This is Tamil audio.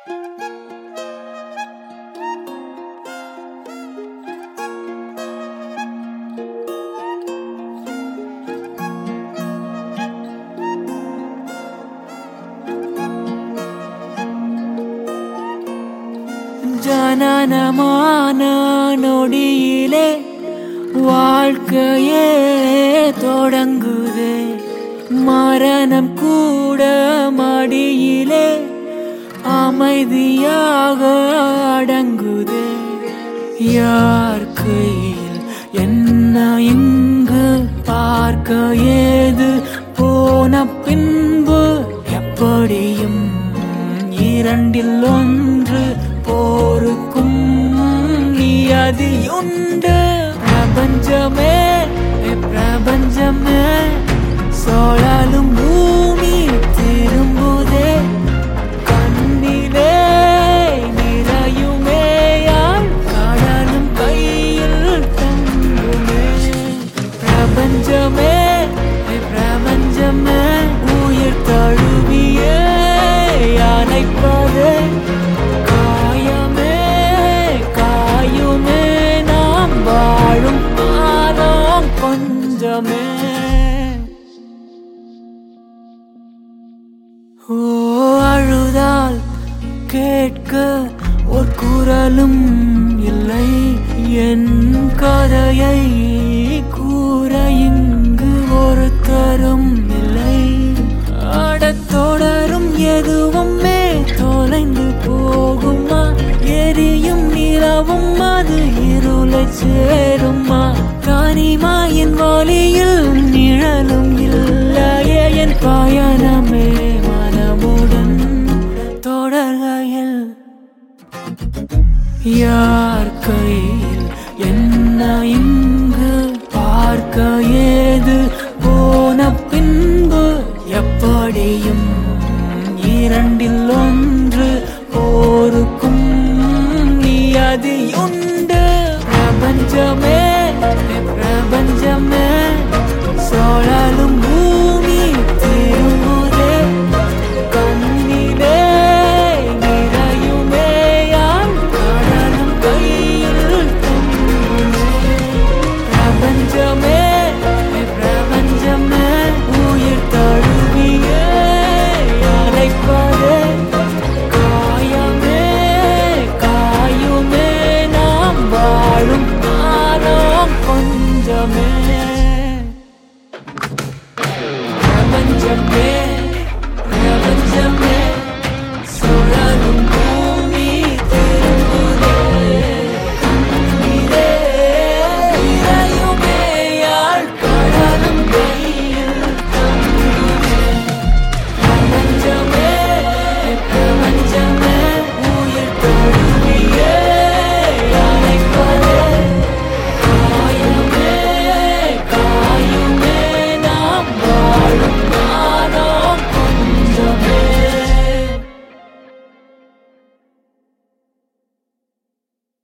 ஜனனமான நொடியிலே வாழ்க்கையே தொடங்குதே மரணம் கூட மடியிலே அமைதியாக அடங்குதே யார் கையில் என்ன இங்கு பார்க்க ஏது போன பின்பு எப்படியும் இரண்டில் ஒன்று போருக்கும் நியதியுண்டு பிரபஞ்சமே ஏ பிரபஞ்சமே சோழாலும் பூமி திரும்புதே கண்ணிலே நிறையுமே யாழ் கடலும் கையில் தங்குமே பிரபஞ்சமே ஏ பிரபஞ்சமே உயிர் தழுவியே அணைப்பதே காயமே காயுமே நாம் வாழும் காலம் கொஞ்சமே ஓ அழுதால் கேட்க ஒரு குரலும் இல்லை என் கதையை கூற இங்கு ஒருத்தரும் இல்லை ஆடத் தொடரும் எதுவுமே தொலைந்து போகுமா எரியும் நிலவும் அது இருளை சேருமா காணிமாயின் வழியில் நிழலும் இல்லையே என் பயணமே மனமுடன் தொடர்கையில் யார் கையில் என்ன இங்கு பார்க்க ஏது போன பின்பு எப்படியும் இரண்டில் ஒன்று போருக்கும் நியதியுண்டு பிரபஞ்சமே ஏ பிரபஞ்சமே சோழலும்